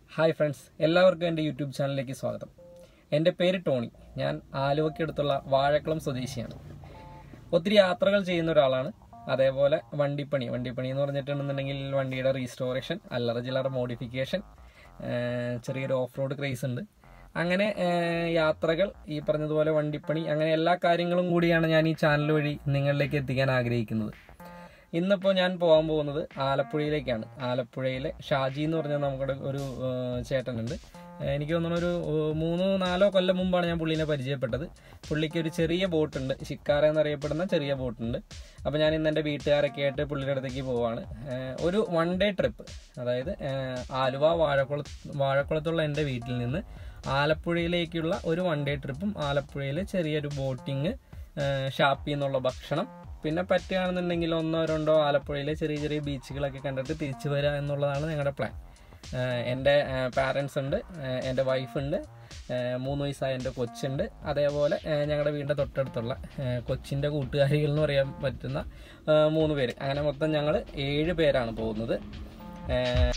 Hi friends എല്ലാവർക്കും എൻ്റെ YouTube ചാനലിലേക്ക് സ്വാഗതം എൻ്റെ പേര് ടോണി ഞാൻ ആലുവയ്ക്കടുത്തുള്ള വാഴക്കുളം സ്വദേശിയാണ് ഒത്തിരി യാത്രകൾ ചെയ്യുന്ന ഒരാളാണ് അതേപോലെ വണ്ടിപ്പണി വണ്ടിപ്പണി എന്ന് പറഞ്ഞിട്ടുണ്ടെന്നുണ്ടെങ്കിൽ വണ്ടിയുടെ റീസ്റ്റോറേഷൻ അല്ലറ ചില്ലറ മോഡിഫിക്കേഷൻ ചെറിയൊരു ഓഫ് റോഡ് ക്രേസ് ഉണ്ട് അങ്ങനെ ഏഹ്, യാത്രകൾ ഈ പറഞ്ഞതുപോലെ വണ്ടിപ്പണി അങ്ങനെ എല്ലാ കാര്യങ്ങളും കൂടിയാണ് ഞാൻ ഈ ചാനൽ വഴി നിങ്ങളിലേക്ക് എത്തിക്കാൻ ആഗ്രഹിക്കുന്നത് ഇന്നിപ്പോൾ ഞാൻ പോകാൻ പോകുന്നത് ആലപ്പുഴയിലേക്കാണ് ആലപ്പുഴയിലെ ഷാജി എന്ന് പറഞ്ഞ നമ്മുടെ ഒരു ഏഹ്, ചേട്ടനുണ്ട് ഏഹ്, എനിക്ക് തോന്നുന്നു ഒരു ഏഹ്, മൂന്നോ നാലോ കൊല്ലം മുമ്പാണ് ഞാൻ പുള്ളീനെ പരിചയപ്പെട്ടത് പുള്ളിക്ക് ഒരു ചെറിയ ബോട്ടുണ്ട് ശിക്കാര എന്നറിയപ്പെടുന്ന ചെറിയ ബോട്ടുണ്ട് അപ്പോൾ ഞാൻ ഇന്ന് എൻ്റെ വീട്ടുകാരൊക്കെ ആയിട്ട് പുള്ളിയുടെ അടുത്തേക്ക് പോവാണ് ഏഹ്, ഒരു വൺ ഡേ ട്രിപ്പ് അതായത് ഏഹ്, ആലുവ വാഴക്കുള വാഴക്കുളത്തുള്ള എൻ്റെ വീട്ടിൽ നിന്ന് ആലപ്പുഴയിലേക്കുള്ള ഒരു വൺ ഡേ ട്രിപ്പും ആലപ്പുഴയിലെ ചെറിയൊരു ബോട്ടിങ് ഷാപ്പിൽ നിന്നുള്ള ഭക്ഷണം പിന്നെ പറ്റുകയാണെന്നുണ്ടെങ്കിൽ ഒന്നോ രണ്ടോ ആലപ്പുഴയിലെ ചെറിയ ചെറിയ ബീച്ചുകളൊക്കെ കണ്ടിട്ട് തിരിച്ചു വരിക എന്നുള്ളതാണ് ഞങ്ങളുടെ പ്ലാൻ എൻ്റെ പാരൻസ് ഉണ്ട് ഏഹ് എൻ്റെ വൈഫുണ്ട് ഏഹ് മൂന്ന് വയസ്സായ എൻ്റെ കൊച്ചുണ്ട് അതേപോലെ ഏഹ് ഞങ്ങളുടെ വീടിൻ്റെ തൊട്ടടുത്തുള്ള ഏഹ് കൊച്ചിൻ്റെ കൂട്ടുകാരികൾ എന്ന് പറയാൻ പറ്റുന്ന ഏഹ് മൂന്ന് പേര് അങ്ങനെ മൊത്തം ഞങ്ങൾ ഏഴ് പേരാണ് പോകുന്നത് ഏഹ്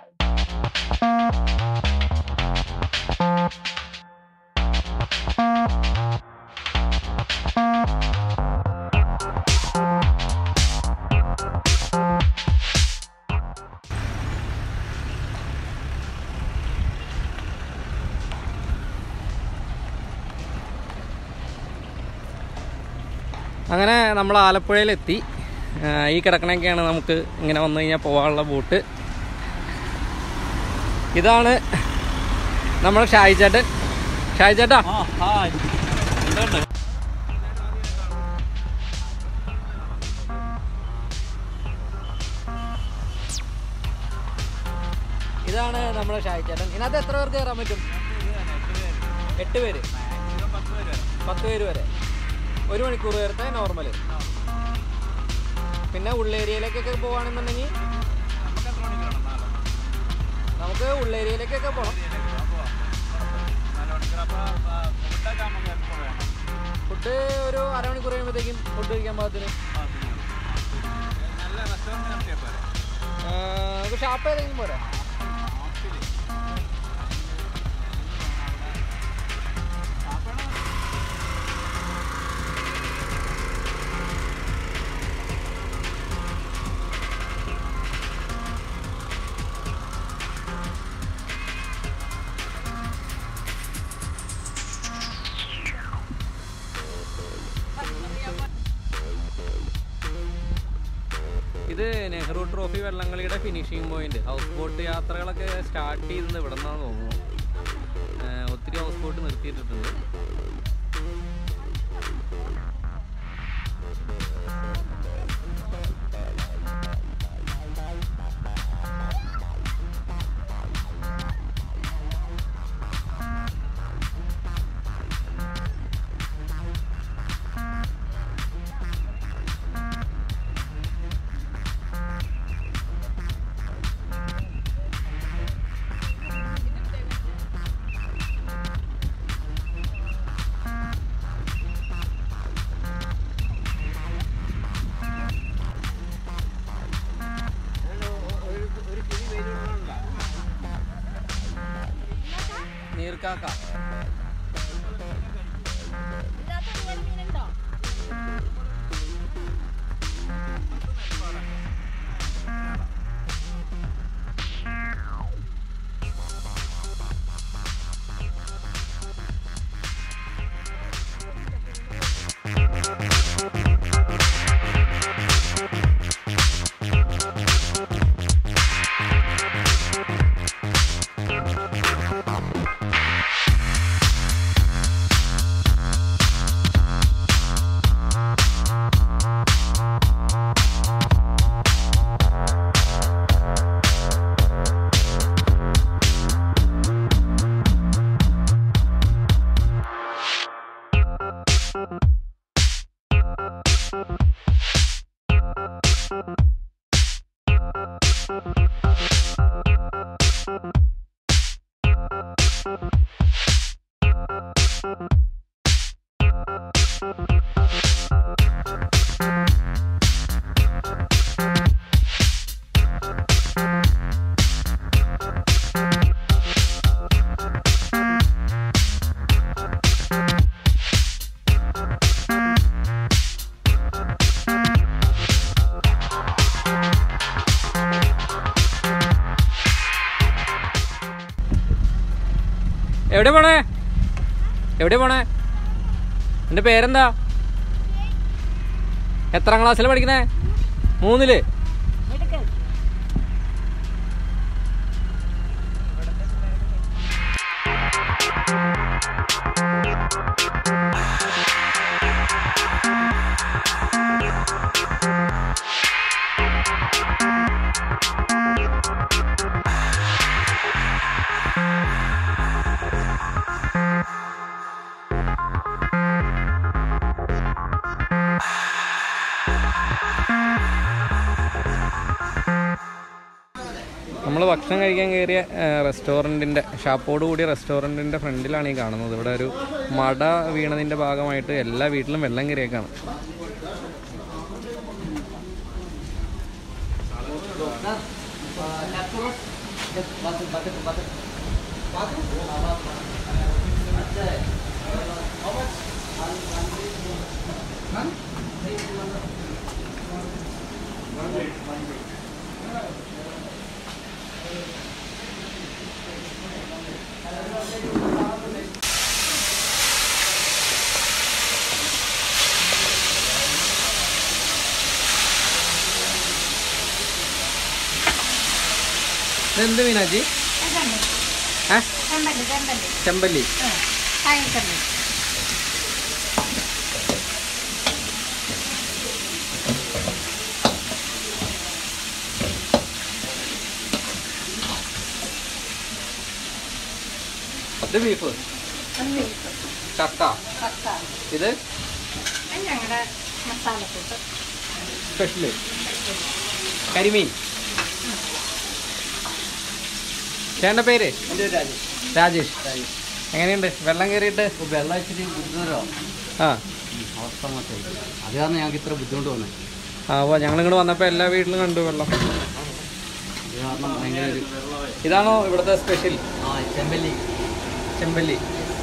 അങ്ങനെ നമ്മൾ ആലപ്പുഴയിലെത്തി ആ, ഈ കിടക്കണൊക്കെയാണ് നമുക്ക് ഇങ്ങനെ വന്നു കഴിഞ്ഞാൽ പോകാനുള്ള ബോട്ട് ഇതാണ് നമ്മുടെ ഷായി ചേട്ടൻ ഷായി ചേട്ടാ ഇതാണ് നമ്മുടെ ഷായി ചേട്ടൻ ഇതിനകത്ത് എത്ര പേർക്ക് കയറാൻ പറ്റും എട്ട് പേര് പത്ത് പേര് വരെ ഒരു മണിക്കൂർ നേരത്തെ നോർമൽ പിന്നെ ഉള്ളേരിയയിലേക്കൊക്കെ പോവാണെന്നുണ്ടെങ്കിൽ നമുക്ക് ഉള്ളേരിയയിലേക്കൊക്കെ പോകണം ഫുഡ് ഒരു അരമണിക്കൂർ കഴിയുമ്പോഴത്തേക്കും ഫുഡ് കഴിക്കാൻ പാകത്തിന് നമുക്ക് ഷാപ്പ് ഏതെങ്കിലും പോരാ ഇത് നെഹ്റു ട്രോഫി വള്ളംകളിയുടെ ഫിനിഷിംഗ് പോയിന്റ് ഹൗസ് ബോട്ട് യാത്രകളൊക്കെ സ്റ്റാർട്ട് ചെയ്യുന്നത് ഇവിടെ നിന്നാന്ന് തോന്നുന്നു ഏഹ് ഒത്തിരി ഹൗസ് ബോട്ട് നിർത്തിയിട്ടിട്ടുണ്ട് നീർക്കാക്ക ഇതിനകത്ത് റിയൽ മീനുണ്ടോ? Thank എവിടെ പോണേ എവിടെ പോണേ എന്റെ പേരെന്താ എത്രാം ക്ലാസ്സിൽ പഠിക്കുന്നേ മൂന്നില് നമ്മൾ ഭക്ഷണം കഴിക്കാൻ കയറിയ റെസ്റ്റോറൻറ്റിൻ്റെ ഷാപ്പോട് കൂടിയ റെസ്റ്റോറൻറ്റിൻ്റെ ഫ്രണ്ടിലാണ് ഈ കാണുന്നത് ഇവിടെ ഒരു മട വീണതിൻ്റെ ഭാഗമായിട്ട് എല്ലാ വീട്ടിലും വെള്ളം കയറിയേക്കാണ് ഇതെന്ത് മീനാജി ഏ ചെമ്പല്ലി ഇത് ബീഫ് ചക്ക ഇത് ഞങ്ങളുടെ മസാലക്കൂട്ട് സ്പെഷ്യല് കരിമീൻ ചേട്ടൻ്റെ പേര് രാജേഷ് എങ്ങനെയുണ്ട് വെള്ളം കയറിയിട്ട് വെള്ളം ഇച്ചിരി ബുദ്ധിമുട്ടോ ആ അവസ്ഥ മോശമായി അത് കാരണം ഞങ്ങൾക്ക് ഇത്ര ബുദ്ധിമുട്ട് വന്നത് ആ അപ്പോൾ ഞങ്ങൾ ഇങ്ങോട്ട് വന്നപ്പോൾ എല്ലാ വീട്ടിലും കണ്ടു വെള്ളം അത് കാരണം ഭയങ്കര ഒരു ഇതാണോ ഇവിടുത്തെ സ്പെഷ്യൽ ആ ചെമ്പല്ലി ചെമ്പല്ലി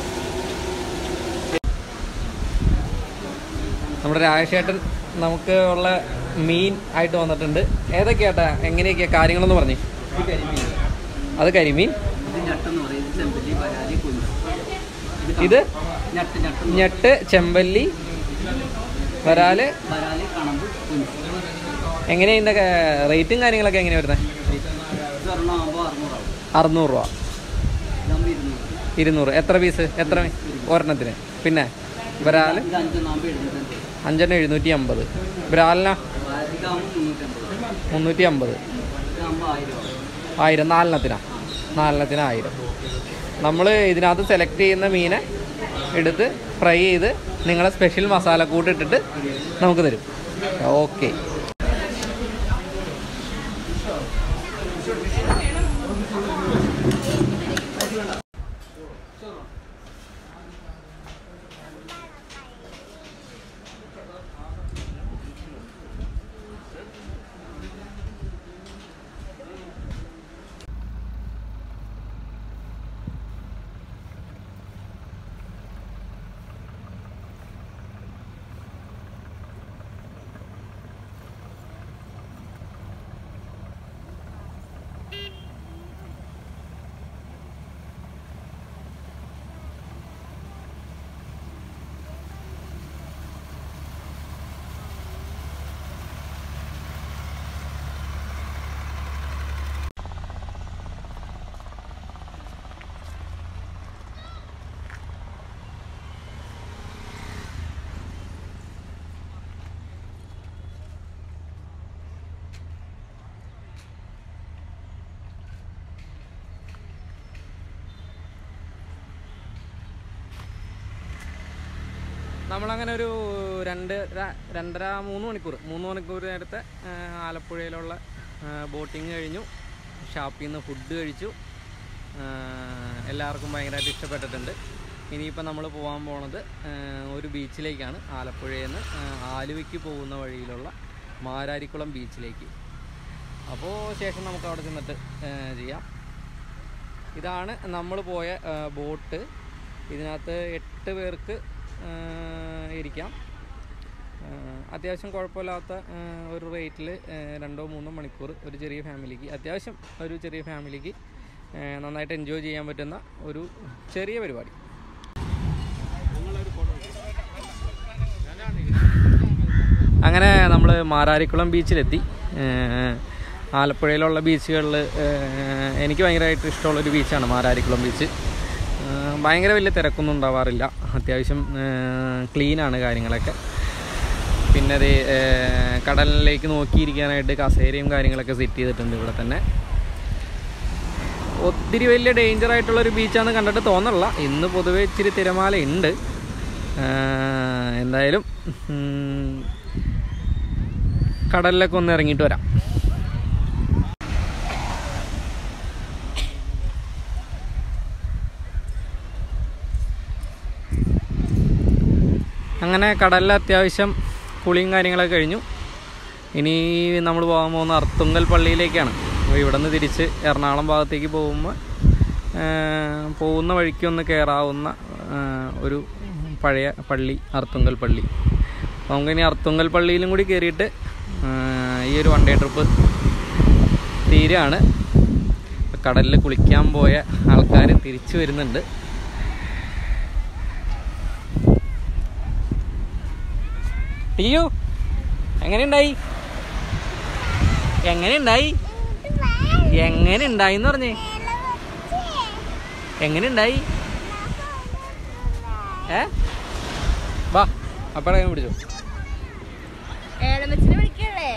നമ്മുടെ രാജേഷേട്ടൻ നമുക്ക് ഉള്ള മീൻ ആയിട്ട് വന്നിട്ടുണ്ട് ഏതൊക്കെയാട്ടാ എങ്ങനെയൊക്കെയാ കാര്യങ്ങളെന്ന് പറഞ്ഞു ഇത് കരിമീൻ അത് കരിമീൻ ഇത് ഞട്ടെന്ന് പറയും ഇത് ചെമ്പല്ലി പരാതി കുഞ്ഞ് ഇത് ഞട്ട് ഞട്ട് ഞെട്ട് ചെമ്പല്ലി വരാല് പരാതി കണമ്പ് കുഞ്ഞ് എങ്ങനെയാ ഇതിൻ്റെ റേറ്റും കാര്യങ്ങളൊക്കെ എങ്ങനെയാ വരുന്നത് ഇത് ഒരെണ്ണം ആകുമ്പോൾ അറുന്നൂറാവും അറുന്നൂറ് രൂപ ഇതാകുമ്പോൾ ഇരുന്നൂറ് ഇരുന്നൂറ് എത്ര പീസ് എത്ര മീ- ഒരെണ്ണത്തിന് പിന്നെ വരാല് ഇത് അഞ്ചെണ്ണാകുമ്പോൾ എഴുന്നൂറ്റമ്പത് അഞ്ചെണ്ണം എഴുന്നൂറ്റി അമ്പത് ബ്രാലിനാ പരാതിക്കാകുമ്പോൾ മുന്നൂറ്റമ്പത് മുന്നൂറ്റി അമ്പത് ഇതാകുമ്പോൾ ആയിരം ആവും ആയിരം നാലെണ്ണത്തിനാ നാലെണ്ണത്തിന് ആയിരം നമ്മൾ ഇതിനകത്ത് സെലക്ട് ചെയ്യുന്ന മീനെ എടുത്ത് ഫ്രൈ ചെയ്ത് നിങ്ങളെ സ്പെഷ്യൽ മസാലക്കൂട്ട് ഇട്ടിട്ട് നമുക്ക് തരും ഓക്കെ നമ്മളങ്ങനെ ഒരു രണ്ട് ര- രണ്ടര മൂന്ന് മണിക്കൂർ മൂന്ന് മണിക്കൂർ നേരത്തെ ആ, ആലപ്പുഴയിലുള്ള ബോട്ടിങ് കഴിഞ്ഞു ഷാപ്പിൽ നിന്ന് ഫുഡ് കഴിച്ചു ആ, എല്ലാവർക്കും ഭയങ്കരമായിട്ട് ഇഷ്ടപ്പെട്ടിട്ടുണ്ട് ഇനിയിപ്പോൾ നമ്മൾ പോകാൻ പോണത് ആ, ഒരു ബീച്ചിലേക്കാണ് ആലപ്പുഴയിൽ നിന്ന് ആ, ആലുവയ്ക്ക് പോകുന്ന വഴിയിലുള്ള മാരാരിക്കുളം ബീച്ചിലേക്ക് അപ്പോൾ ശേഷം നമുക്ക് അവിടെ ചെന്നിട്ട് ആ, ചെയ്യാം ഇതാണ് നമ്മൾ പോയ ആ, ബോട്ട് ഇതിനകത്ത് എട്ട് പേർക്ക് ആ, ഇരിക്കാം ആ, അത്യാവശ്യം കുഴപ്പമില്ലാത്ത ആ, ഒരു റേറ്റിൽ രണ്ടോ മൂന്നോ മണിക്കൂർ ഒരു ചെറിയ ഫാമിലിക്ക് അത്യാവശ്യം ഒരു ചെറിയ ഫാമിലിക്ക് ഏഹ് നന്നായിട്ട് എൻജോയ് ചെയ്യാൻ പറ്റുന്ന ഒരു ചെറിയ പരിപാടി അങ്ങനെ നമ്മൾ മാരാരിക്കുളം ബീച്ചിലെത്തി ഏഹ് ആലപ്പുഴയിലുള്ള ബീച്ചുകളിൽ എനിക്ക് ഭയങ്കരമായിട്ട് ഇഷ്ടമുള്ളൊരു ബീച്ചാണ് മാരാരിക്കുളം ബീച്ച് ഏഹ് ഭയങ്കര വലിയ തിരക്കൊന്നും ഉണ്ടാവാറില്ല അത്യാവശ്യം ക്ലീനാണ് കാര്യങ്ങളൊക്കെ പിന്നെ അത് കടലിലേക്ക് നോക്കിയിരിക്കാനായിട്ട് കസേരയും കാര്യങ്ങളൊക്കെ സെറ്റ് ചെയ്തിട്ടുണ്ട് ഇവിടെ തന്നെ ഒത്തിരി വലിയ ഡേഞ്ചർ ആയിട്ടുള്ള ഒരു ബീച്ചാന്ന് കണ്ടിട്ട് തോന്നണില്ല ഇന്ന് പൊതുവെ ഇച്ചിരി തിരമാല ഉണ്ട് ആഹ് എന്തായാലും ഉം, കടലിലൊക്കെ ഒന്ന് ഇറങ്ങിയിട്ട് വരാം അങ്ങനെ കടലിൽ അത്യാവശ്യം കുളിയും കാര്യങ്ങളൊക്കെ കഴിഞ്ഞു ഇനി നമ്മൾ പോകാൻ പോകുന്ന അർത്തുങ്കൽ പള്ളിയിലേക്കാണ് അപ്പോൾ ഇവിടെ നിന്ന് തിരിച്ച് എറണാകുളം ഭാഗത്തേക്ക് പോകുമ്പോൾ പോകുന്ന വഴിക്ക് ഒന്ന് കയറാവുന്ന ആ, ഒരു പഴയ പള്ളി അർത്തുങ്കൽ പള്ളി അപ്പോൾ നമുക്കിനി അർത്തുങ്കൽ പള്ളിയിലും കൂടി കയറിയിട്ട് ആ, ഈ ഒരു വൺ ഡേ ട്രിപ്പ് തീരാണ് കടലിൽ കുളിക്കാൻ പോയ ആൾക്കാർ തിരിച്ചു വരുന്നുണ്ട് ടിയു എങ്ങനെയുണ്ടായി എങ്ങനെയുണ്ടായി എങ്ങനെയുണ്ടായി എന്ന് പറഞ്ഞേ എങ്ങനെയുണ്ടായി ഏ വാ അപ്പഴേ പിടിച്ചോ ഏലമച്ചിനെ വിളിക്കല്ലേ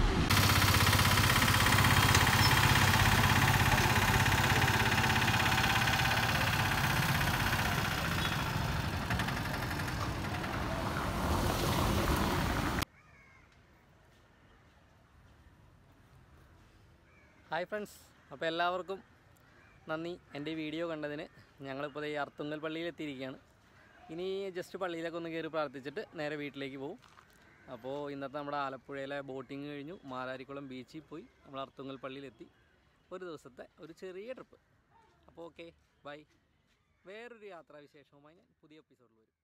ഹായ് ഫ്രണ്ട്സ് അപ്പോൾ എല്ലാവർക്കും നന്ദി എൻ്റെ ഈ വീഡിയോ കണ്ടതിന് ഞങ്ങളിപ്പോൾ ഈ അർത്തുങ്കൽ പള്ളിയിൽ എത്തിയിരിക്കുകയാണ് ഇനി ജസ്റ്റ് പള്ളിയിലൊക്കെ ഒന്ന് കയറി പ്രാർത്ഥിച്ചിട്ട് നേരെ വീട്ടിലേക്ക് പോകും അപ്പോൾ ഇന്നത്തെ നമ്മുടെ ആലപ്പുഴയിലെ ബോട്ടിങ് കഴിഞ്ഞു മാരാരിക്കുളം ബീച്ചിൽ പോയി നമ്മൾ അർത്തുങ്കൽ പള്ളിയിലെത്തി ഒരു ദിവസത്തെ ഒരു ചെറിയ ട്രിപ്പ് അപ്പോൾ ഓക്കെ ബൈ വേറൊരു യാത്രാവിശേഷവുമായി ഞാൻ പുതിയ എപ്പിസോഡിൽ വരും